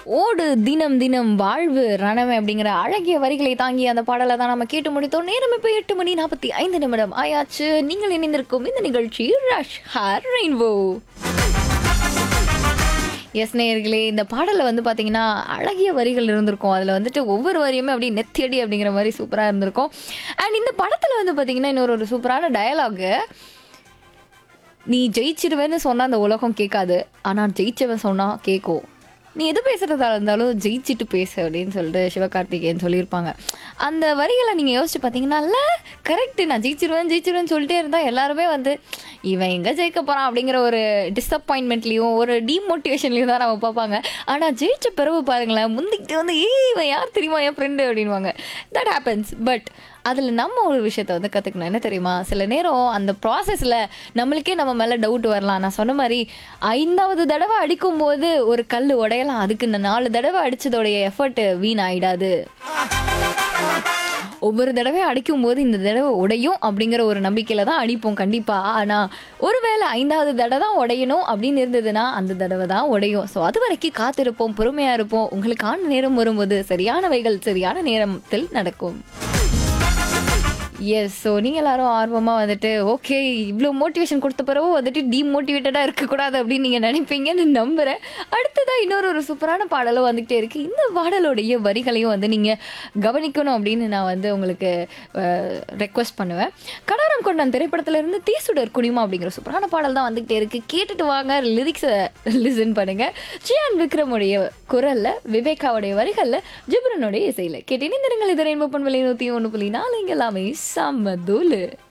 ஓடு தினம் தினம் வாழ்வு ரணமே அப்படிங்கிற அழகிய வரிகளை தாங்கி அந்த பாடலை தான் நம்ம கேட்டு முடித்தோம் நேரம் இப்போ எட்டு மணி நாற்பத்தி ஐந்து நிமிடம் ஆயாச்சு நீங்கள் இணைந்திருக்கும் இந்த நிகழ்ச்சி ரஷ் ஹார் ரெயின்போ எஸ் நேயர்களே இந்த பாடலில் வந்து பார்த்தீங்கன்னா அழகிய வரிகள் இருந்திருக்கும் அதில் வந்துட்டு ஒவ்வொரு வரியுமே அப்படியே நெத்தியடி அப்படிங்கிற மாதிரி சூப்பராக இருந்திருக்கும் அண்ட் இந்த படத்தில் வந்து பார்த்தீங்கன்னா இன்னொரு ஒரு சூப்பரான டயலாகு நீ ஜெயிச்சிருவேன்னு சொன்னா அந்த உலகம் கேட்காது ஆனால் ஜெயிச்சவன் சொன்னா கேட்கும் நீ எது பேசுறதா இருந்தாலும் ஜெயிச்சிட்டு பேசு அப்படின்னு சொல்லிட்டு சிவகார்த்திகேயன் சொல்லியிருப்பாங்க அந்த வரிகளை நீங்கள் யோசிச்சு பார்த்தீங்கன்னா கரெக்ட் நான் ஜெயிச்சிருவேன் ஜெயிச்சிருவேன்னு சொல்லிட்டே இருந்தால் எல்லாருமே வந்து இவன் எங்கே ஜெயிக்க போகிறான் அப்படிங்கிற ஒரு டிசப்பாயின்மெண்ட்லேயும் ஒரு டீமோட்டிவேஷன்லையும் தான் நம்ம பார்ப்பாங்க ஆனால் ஜெயிச்ச பிறகு பாருங்களேன் முந்திக்கிட்டு வந்து ஏய் இவன் யார் தெரியுமா என் ஃப்ரெண்டு அப்படின்வாங்க தட் ஹேப்பன்ஸ் பட் அதில் நம்ம ஒரு விஷயத்த வந்து கற்றுக்கணும் என்ன தெரியுமா சில நேரம் அந்த ப்ராசஸில் நம்மளுக்கே நம்ம மேலே டவுட் வரலாம் நான் சொன்ன மாதிரி ஐந்தாவது தடவை அடிக்கும்போது ஒரு கல் உடையலாம் அதுக்கு இந்த நாலு தடவை அடித்ததோடைய எஃபர்ட் வீண் ஆயிடாது ஒவ்வொரு தடவை அடிக்கும் போது இந்த தடவை உடையும் அப்படிங்கிற ஒரு நம்பிக்கையில தான் அடிப்போம் கண்டிப்பா ஆனா ஒருவேளை ஐந்தாவது தடவை தான் உடையணும் அப்படின்னு இருந்ததுன்னா அந்த தடவை தான் உடையும் ஸோ அது வரைக்கும் காத்திருப்போம் பொறுமையா இருப்போம் உங்களுக்கான நேரம் வரும்போது சரியானவைகள் சரியான நேரத்தில் நடக்கும் எஸ் ஸோ நீங்கள் எல்லாரும் ஆர்வமாக வந்துட்டு ஓகே இவ்வளோ மோட்டிவேஷன் கொடுத்த பிறகு வந்துட்டு டீமோட்டிவேட்டடாக இருக்கக்கூடாது அப்படின்னு நீங்கள் நினைப்பீங்கன்னு நம்புகிறேன் அடுத்ததாக இன்னொரு ஒரு சூப்பரான பாடலும் வந்துக்கிட்டே இருக்குது இந்த பாடலுடைய வரிகளையும் வந்து நீங்கள் கவனிக்கணும் அப்படின்னு நான் வந்து உங்களுக்கு ரெக்வஸ்ட் பண்ணுவேன் கடாரம் கொண்டான் திரைப்படத்துல இருந்து தீசுடர் குனிமா அப்படிங்கிற சூப்பரான பாடல் தான் வந்துக்கிட்டே இருக்குது கேட்டுட்டு வாங்க லிரிக்ஸை லிசன் பண்ணுங்கள் ஜியான் விக்ரமுடைய குரலில் விவேகாவுடைய வரிகளில் ஜிப்ரனுடைய இசையில் கேட்டேன் இந்த நீங்கள் இதை ரெயின்போ பண்பலை நூற்றி ஒன்று புள்ளி நாலு இங்கே எல்லாமே செம்ம தூளு